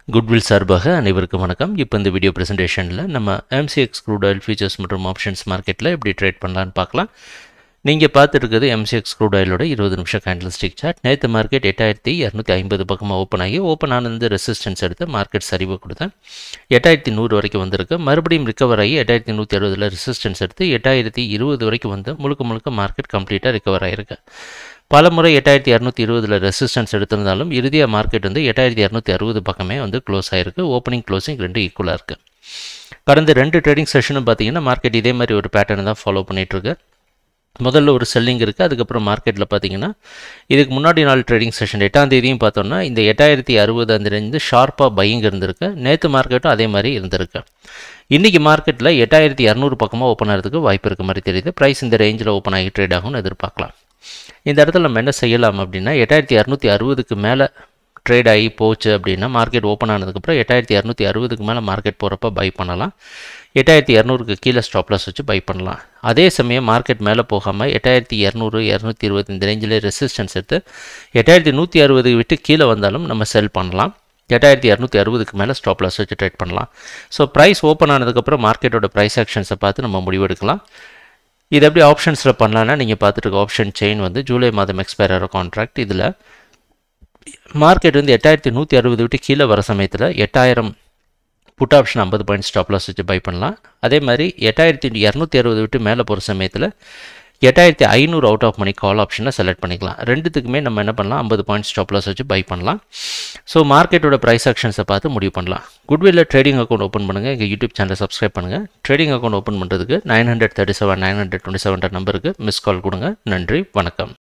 goodwill சார்பாக அனைவருக்கும் வணக்கம் இப்போ இந்த வீடியோ ப்ரெசன்டேஷனில் நம்ம எம்சிஎக்ஸ் க்ரூட் ஆயில் ஃபியூச்சர்ஸ் மற்றும் ஆப்ஷன்ஸ் மார்க்கெட்டில் எப்படி ட்ரேட் பண்ணலான்னு பார்க்கலாம் நீங்கள் பார்த்துருக்குது எம்சிஎக்ஸ் க்ரூட் ஆயிலோட இருபது நிமிஷம் கேண்டில் ஸ்டிக் சார்ட் நேற்று மார்க்கெட் எட்டாயிரத்தி இரநூத்தி ஐம்பது பக்கமாக ஓப்பன் ஆகி ஓப்பன் ஆனது ரெசிஸ்டன்ஸ் எடுத்து மார்க்கெட் சரிவு கொடுத்தேன் எட்டாயிரத்தி நூறு வரைக்கும் வந்திருக்கு மறுபடியும் ரிகவர் ஆகி எட்டாயிரத்தி நூற்றி அறுபதில் ரெசிஸ்டன்ஸ் எடுத்து எட்டாயிரத்தி இருபது வரைக்கும் வந்து முழுக்க முழுக்க மார்க்கெட் கம்ப்ளீட்டாக ரிகவர் ஆகிருக்கு பல முறை எட்டாயிரத்தி இரநூத்தி இருபதில் ரெசிஸ்டன்ஸ் எடுத்திருந்தாலும் இறுதியாக மார்க்கெட் வந்து எட்டாயிரத்தி இரநூத்தி அறுபது பக்கமே வந்து க்ளோஸ் ஆகிருக்கு ஓப்பனிங் க்ளோசிங் ரெண்டு ஈக்குவலாக இருக்குது கடந்த ரெண்டு ட்ரேடிங் செஷனும் பார்த்தீங்கன்னா மார்க்கெட் இதே மாதிரி ஒரு பேட்டர்ன் தான் ஃபாலோ பண்ணிகிட்ருக்கு முதல்ல ஒரு செல்லிங் இருக்குது அதுக்கப்புறம் மார்க்கெட்டில் பார்த்தீங்கன்னா இதுக்கு முன்னாடி நாள் ட்ரேடிங் செஷன் எட்டாம் தேதியும் பார்த்தோம்னா இந்த எட்டாயிரத்தி அறுபது அந்த ரேஞ்சு ஷார்ப்பாக பையிங் இருந்திருக்கு நேற்று மார்க்கெட்டும் அதே மாதிரி இருந்திருக்கு இன்றைக்கி மார்க்கெட்டில் எட்டாயிரத்தி இரநூறு பக்கமாக ஓப்பன் ஆகிறதுக்கு வாய்ப்பு இருக்க மாதிரி தெரியுது ப்ரைஸ் இந்த ரேஞ்சில் ஓப்பன் ஆகி ட்ரேட் ஆகும்னு எதிர்பார்க்கலாம் இந்த இடத்துல நம்ம என்ன செய்யலாம் அப்படின்னா எட்டாயிரத்தி இரநூத்தி அறுபதுக்கு மேலே ட்ரேட் ஆகி போச்சு அப்படின்னா மார்க்கெட் ஓப்பன் ஆனதுக்கப்புறம் எட்டாயிரத்தி இரநூத்தி அறுபதுக்கு மேலே மார்க்கெட் போகிறப்ப பை பண்ணலாம் எட்டாயிரத்தி இரநூறுக்கு கீழே ஸ்டாப்லாஸ் வச்சு பை பண்ணலாம் அதே சமயம் மார்க்கெட் மேலே போகாமல் எட்டாயிரத்தி இரநூறு இரநூத்தி இருபது இந்த ரேஞ்சில் ரெசிஸ்டன்ஸ் எடுத்து எட்டாயிரத்தி நூற்றி அறுபது விட்டு கீழே வந்தாலும் நம்ம செல் பண்ணலாம் எட்டாயிரத்தி இரநூத்தி அறுபதுக்கு மேலே ஸ்டாப் லாஸ் வச்சு ட்ரேட் பண்ணலாம் ஸோ ப்ரைஸ் ஓப்பன் ஆனதுக்கப்புறம் மார்க்கெட்டோட ப்ரைஸ் ஆக்ஷன்ஸை பார்த்து நம்ம முடிவெடுக்கலாம் இது எப்படி ஆப்ஷன்ஸில் பண்ணலான்னா நீங்கள் பார்த்துட்டு இருக்க ஆப்ஷன் செயின் வந்து ஜூலை மாதம் எக்ஸ்பயர் ஆகிற கான்ட்ராக்ட் இதில் மார்க்கெட் வந்து எட்டாயிரத்தி நூற்றி அறுபது விட்டு கீழே வர சமயத்தில் எட்டாயிரம் புட் ஆப்ஷன் ஐம்பது பாயிண்ட் ஸ்டாப் லாஸ் வச்சு பை பண்ணலாம் அதே மாதிரி எட்டாயிரத்தி இரநூத்தி அறுபது விட்டு மேலே போகிற சமயத்தில் எட்டாயிரத்தி ஐநூறு அவுட் ஆஃப் மணி கால் ஆப்ஷனை செலக்ட் பண்ணிக்கலாம் ரெண்டுத்துக்குமே நம்ம என்ன பண்ணலாம் ஐம்பது பாயிண்ட் ஸ்டாப் லாஸ் வச்சு பை பண்ணலாம் ஸோ மார்க்கெட்டோட ப்ரைஸ் ஆக்ஷன்ஸை பார்த்து முடிவு பண்ணலாம் குட்வில்ல ட்ரேடிங் அக்கௌண்ட் ஓப்பன் பண்ணுங்கள் எங்கள் யூடியூப் சேனலை சப்ஸ்கிரைப் பண்ணுங்கள் ட்ரேடிங் அக்கௌண்ட் ஓப்பன் பண்ணுறதுக்கு nine hundred thirty seven nine hundred twenty seven நம்பருக்கு மிஸ் கால் கொடுங்க நன்றி வணக்கம்